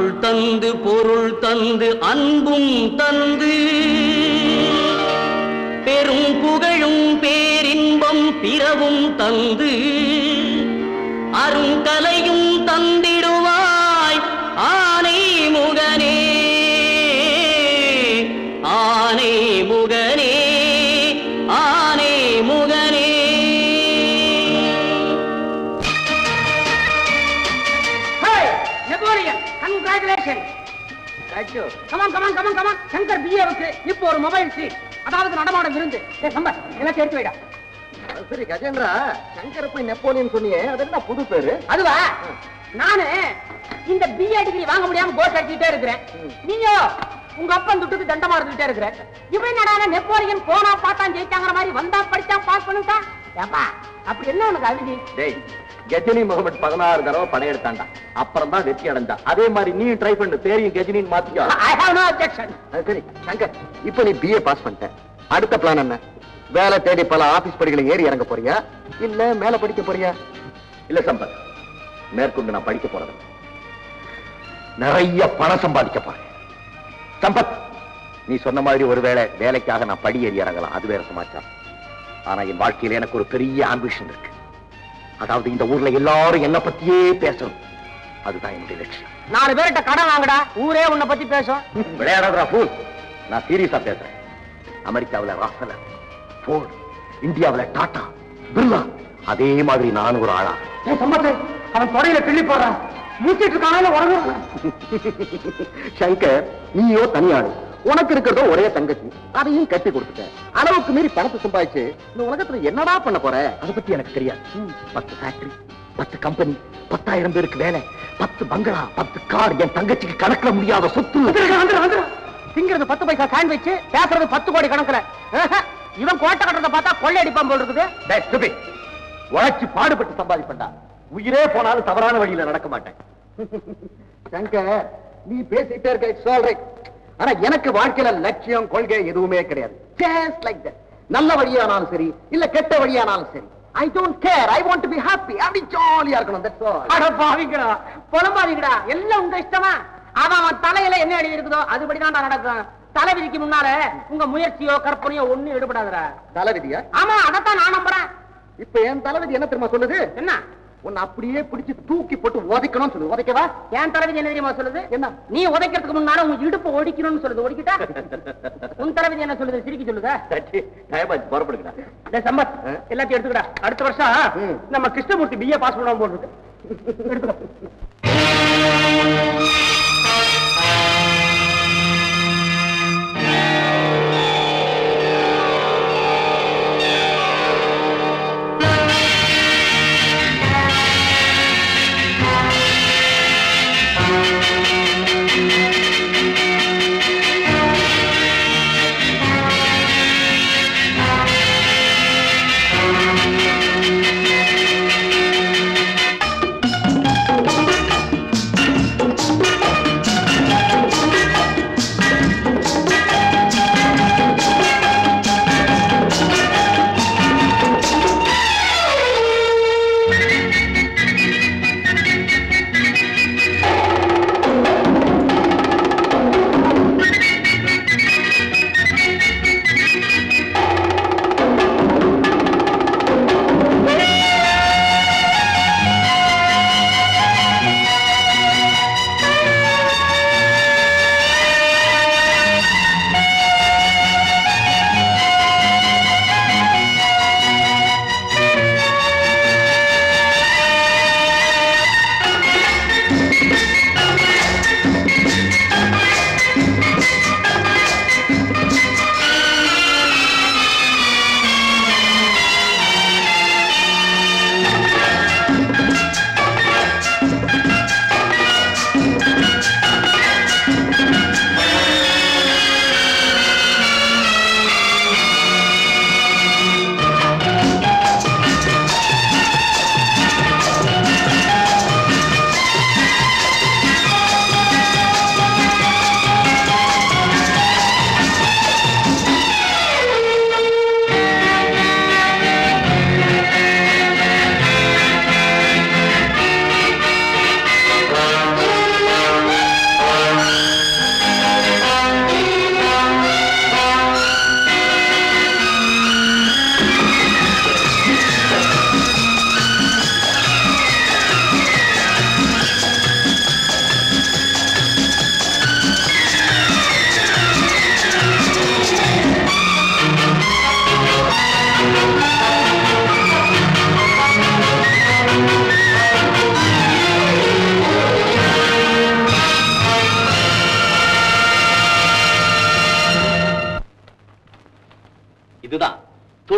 தந்து பொருள் தந்து அன்பும் தந்து பெரும் புகழும் பேரின்பம் பிறவும் தந்து அருங்கலையும் தந்திடுவாய் ஆனை முகனே ஆனை முகனே ஆனை முகனே Napoleon congratulation come on come on come on come on Shankar பிஏவுக்கு இப்போ ஒரு மொபைல் சீட் அதாவது நடமாட விருந்து ஏய் சம்பர் எல்லாம் எடுத்து வைடா சரி கஜேந்திரா சங்கர போய் நெப்போலியன் சொன்னியே அது என்ன புது பேரு அதுவா நானு இந்த பிஏ டிகிரி வாங்க முடியாம கோர்ஸ் அடிச்சுட்டே இருக்கிறேன் நீங்க உங்க அப்பன் துட்டுக்கு தண்டமா இருந்துட்டே இருக்கிற இவன் என்னடா நெப்போலியன் போனா பார்த்தான் ஜெயிச்சாங்கிற மாதிரி வந்தா படிச்சான் பாஸ் பண்ணுட்டா ஏப்பா அப்படி என்ன உனக்கு அழுதி டேய் கஜினி முகமது பதினாறு தடவை படையெடுத்தாண்டா அப்புறம் தான் வெற்றி அடைஞ்சா அதே மாதிரி நீ ட்ரை பண்ணு பேரையும் கஜினின்னு மாத்திக்கோ ஐ ஹாவ் நோ அப்ஜெக்ஷன் அது சரி சங்கர் இப்போ நீ பிஏ பாஸ் பண்ணிட்ட அடுத்த பிளான் என்ன வேலை தேடி பல ஆபீஸ் படிகளை ஏறி இறங்க போறியா இல்ல மேல படிக்க போறியா இல்ல சம்பத் மேற்கொண்டு நான் படிக்க போறது நிறைய பணம் சம்பாதிக்க போறேன் சம்பத் நீ சொன்ன மாதிரி ஒருவேளை வேலைக்காக நான் படி ஏறி இறங்கலாம் அது வேற சமாச்சாரம் ஆனா என் வாழ்க்கையில எனக்கு ஒரு பெரிய ஆம்பிஷன் இருக்கு அதாவது இந்த ஊர்ல எல்லாரும் என்ன பத்தியே பேசணும் அதுதான் என்னுடைய லட்சியம் நாலு பேர்கிட்ட கடன் வாங்கடா ஊரே உன்னை பத்தி பேசும் விளையாடாதா ஃபூல் நான் சீரியஸா பேசுறேன் அமெரிக்காவுல ராஃபலர் ஃபோர்ட் இந்தியாவுல டாடா பிர்லா அதே மாதிரி நானும் ஒரு ஆளா சம்பத்து அவன் தொடையில கிள்ளி போறான் மூச்சிட்டு இருக்கான உறங்குறான் சங்கர் நீயோ தனியாளு உனக்கு இருக்கிறதோ ஒரே தங்கச்சி அதையும் கட்டி கொடுத்துட்ட அளவுக்கு மீறி பணத்தை சம்பாதிச்சு இந்த உலகத்துல என்னடா பண்ண போற அதை பத்தி எனக்கு தெரியாது பத்து ஃபேக்டரி பத்து கம்பெனி பத்தாயிரம் பேருக்கு வேலை பத்து பங்களா பத்து கார் என் தங்கச்சிக்கு கணக்கிட முடியாத சொத்து திங்கிறது பத்து பைசா சாண்ட்விச் பேசுறது பத்து கோடி கணக்குல ஆஹா, இவன் கோட்டை கட்டுறத பார்த்தா கொள்ளை அடிப்பான் போல் இருக்குது டேய், stupid. உழைச்சு பாடுபட்டு சம்பாதிப்பண்டா உயிரே போனாலும் தவறான வழியில நடக்க மாட்டேன் சங்கர் நீ பேசிட்டே இருக்க இட்ஸ் ஆல் ரைட் ஆனா எனக்கு வாழ்க்கையில லட்சியம் கொள்கை எதுவுமே கிடையாது ஜஸ்ட் லைக் தட் நல்ல வழியானாலும் சரி இல்ல கெட்ட வழியானாலும் சரி I don't care I want to be happy அப்படி ஜாலியா இருக்கணும் தட்ஸ் ஆல் அட பாவிங்கடா புலம்பாதீங்கடா எல்லாம் உங்க இஷ்டமா அவன் அவன் தலையில என்ன எழுதி இருக்குதோ அதுபடிதான் நடக்கும் தலைவிதிக்கு முன்னால உங்க முயற்சியோ கற்பனையோ ஒண்ணும் எடுபடாதுடா தலைவிதியா ஆமா அதைத்தான் நான் நம்புறேன் இப்ப என் தலைவிதி என்ன தெரியுமா சொல்லுது என்ன உன்னை அப்படியே பிடிச்சு தூக்கி போட்டு உதைக்கணும்னு சொல்லுது உதைக்கவா என் தலைவிதி என்ன தெரியுமா சொல்லுது என்ன நீ உதைக்கிறதுக்கு முன்னால உன் இடுப்பு ஒடிக்கணும்னு சொல்லுது ஒடிக்கிட்டா உன் தலைவிதி என்ன சொல்லுது சிரிக்க சொல்லுதா டயமாச்சு புறப்படுங்கடா டேய் சம்பத் ஆ? எல்லாத்தையும் எடுத்துக்கடா அடுத்த வருஷம் ம். நம்ம கிருஷ்ணமூர்த்தி பிஏ பாஸ் பண்ணுவோம் போல் இருக்கு எடுத்துக்கோ ஆ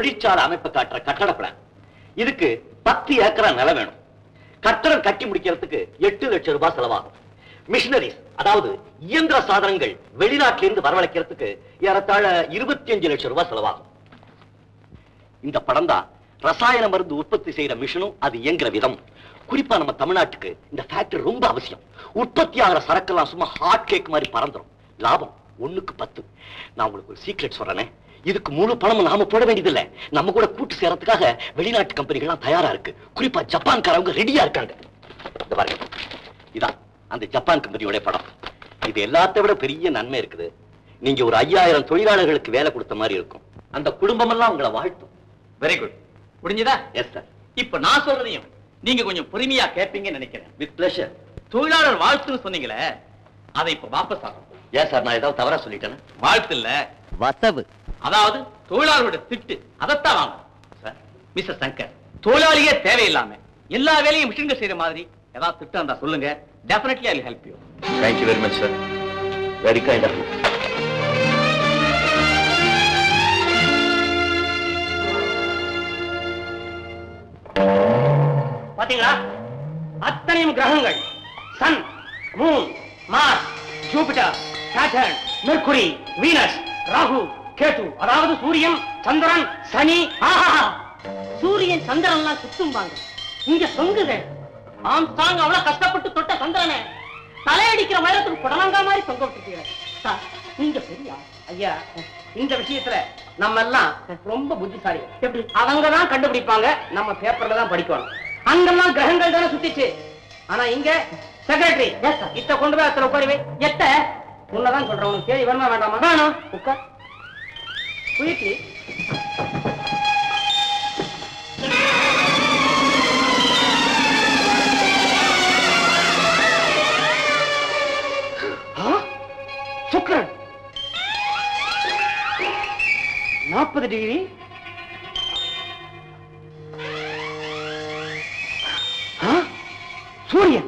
தொழிற்சாலை அமைப்பை காட்டுற கட்டட பிளான் இதுக்கு பத்து ஏக்கரா நிலம் வேணும் கட்டடம் கட்டி முடிக்கிறதுக்கு எட்டு லட்சம் ரூபாய் செலவாகும் மிஷினரிஸ் அதாவது இயந்திர சாதனங்கள் வெளிநாட்டில இருந்து வரவழைக்கிறதுக்கு ஏறத்தாழ இருபத்தி அஞ்சு லட்சம் ரூபாய் செலவாகும் இந்த படம் தான் ரசாயன மருந்து உற்பத்தி செய்யற மிஷினும் அது இயங்குற விதம் குறிப்பா நம்ம தமிழ்நாட்டுக்கு இந்த ஃபேக்டரி ரொம்ப அவசியம் உற்பத்தி ஆகிற சரக்கெல்லாம் சும்மா ஹாட் கேக் மாதிரி பறந்துரும் லாபம் ஒண்ணுக்கு பத்து நான் உங்களுக்கு ஒரு சீக்ரெட் சொல்றேனே இதுக்கு முழு பணமும் நாம போட வேண்டியதில்லை நம்ம கூட கூட்டு சேரத்துக்காக வெளிநாட்டு கம்பெனிகள்லாம் தயாரா இருக்கு குறிப்பா ஜப்பான்காரவங்க ரெடியா இருக்காங்க இந்த பாருங்க இதான் அந்த ஜப்பான் கம்பெனியோட படம் இது எல்லாத்தை விட பெரிய நன்மை இருக்குது நீங்க ஒரு ஐயாயிரம் தொழிலாளர்களுக்கு வேலை கொடுத்த மாதிரி இருக்கும் அந்த குடும்பமெல்லாம் உங்களை வாழ்த்தும் வெரி குட் முடிஞ்சதா எஸ் சார் இப்ப நான் சொல்றதையும் நீங்க கொஞ்சம் பொறுமையா கேட்பீங்கன்னு நினைக்கிறேன் வித் பிளஷர் தொழிலாளர் வாழ்த்துன்னு சொன்னீங்களே அதை இப்ப வாபஸ் ஆகும் ஏன் சார் நான் ஏதாவது தவறா சொல்லிட்டேன் வாழ்த்து இல்ல வசவு அதாவது தொழிலாளரோட திட்டு அதைத்தான் வாங்க சார் மிஸ்டர் சங்கர் தொழிலாளியே தேவையில்லாம எல்லா வேலையும் மிஷின்கள் செய்யற மாதிரி ஏதாவது திட்டம் இருந்தா சொல்லுங்க definitely I help you thank you very much sir very kind of பாத்தீங்களா அத்தனையும் கிரகங்கள் sun moon Mars Jupiter Saturn Mercury Venus Rahu Ketu அதாவது சூரியன் சந்திரன் சனி ஆஹா சூரியன் சந்திரன்லாம் சுத்தும்பாங்க இங்க தொங்குது ஆம்ஸ்டாங் அவ்வளவு கஷ்டப்பட்டு தொட்ட சந்திரனை தலையடிக்கிற உயரத்துக்கு புடலங்கா மாதிரி தொங்க விட்டுருக்கீங்க சார், நீங்க பெரியா ஐயா இந்த விஷயத்துல நம்ம எல்லாம் ரொம்ப புத்திசாலி எப்படி அவங்க தான் கண்டுபிடிப்பாங்க நம்ம பேப்பர்ல தான் படிக்கணும் அங்கெல்லாம் கிரகங்கள் தானே சுத்திச்சு ஆனா இங்க செக்ரட்டரி இத்த கொண்டு போய் அத்தனை உட்காரி வை எத்த உன்னதான் சொல்றேன் உனக்கு தேதி வேணுமா வேண்டாமா வேணும் உட்கார் குயிக்லி சுக்கரன் நாற்பது டிகிரி ஆ? சூரியன்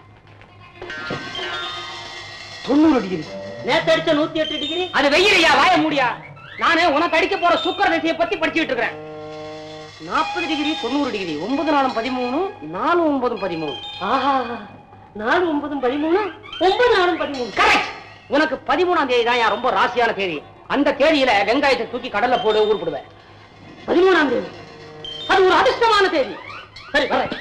தொண்ணூறு டிகிரி நேத்து அடிச்ச நூத்தி எட்டு டிகிரி அது வெயிலையா வாய மூடியா நானே உனக்கு அடிக்க போற சுக்கர திசையை பத்தி படிச்சுட்டு இருக்கிறேன் நாற்பது டிகிரி தொண்ணூறு டிகிரி ஒன்பது நாளும் பதிமூணு நாலு ஒன்பதும் பதிமூணு ஆஹா நாலு ஒன்பதும் பதிமூணு ஒன்பது நாளும் பதிமூணு கரெக்ட் உனக்கு பதிமூணாம் தேதி தான் ரொம்ப ராசியான தேதி அந்த தேதியில வெங்காயத்தை தூக்கி கடல்ல போடு ஊர்படுவேன் பதிமூணாம் தேதி அது ஒரு அதிர்ஷ்டமான தேதி சரி வரேன்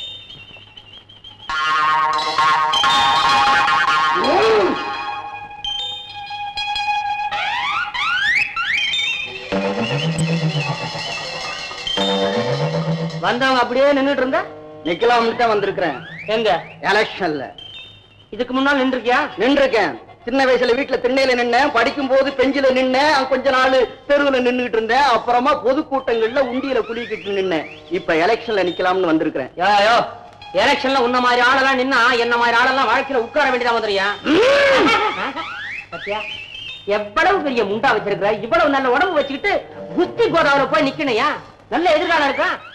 வந்தவங்க அப்படியே நின்னுட்டு இருந்தா நிக்கலாம்னு தான் வந்திருக்கிறேன் எங்க எலெக்ஷன்ல இதுக்கு முன்னால் நின்றுக்கியா நின்றுருக்கேன் சின்ன வயசுல வீட்டுல திண்ணையில நின்னேன் படிக்கும் போது பெஞ்சில நின்னேன் அங்க கொஞ்ச நாள் தெருவுல நின்னுகிட்டு இருந்தேன் அப்புறமா பொதுக்கூட்டங்கள்ல உண்டியில குளிக்கிட்டு நின்னேன் இப்ப எலெக்ஷன்ல நிக்கலாம்னு வந்திருக்கிறேன் யோ எலெக்ஷன்ல உன்ன மாதிரி ஆளெல்லாம் நின்னா என்ன மாதிரி ஆளெல்லாம் வாழ்க்கையில உட்கார வேண்டியதா வந்துறியா பத்தியா எவ்வளவு பெரிய முண்டா வச்சிருக்கிற இவ்வளவு நல்ல உடம்பு வச்சுக்கிட்டு குஸ்தி கோதாவில போய் நிக்கணையா நல்ல எதிர்காலம் இருக்கா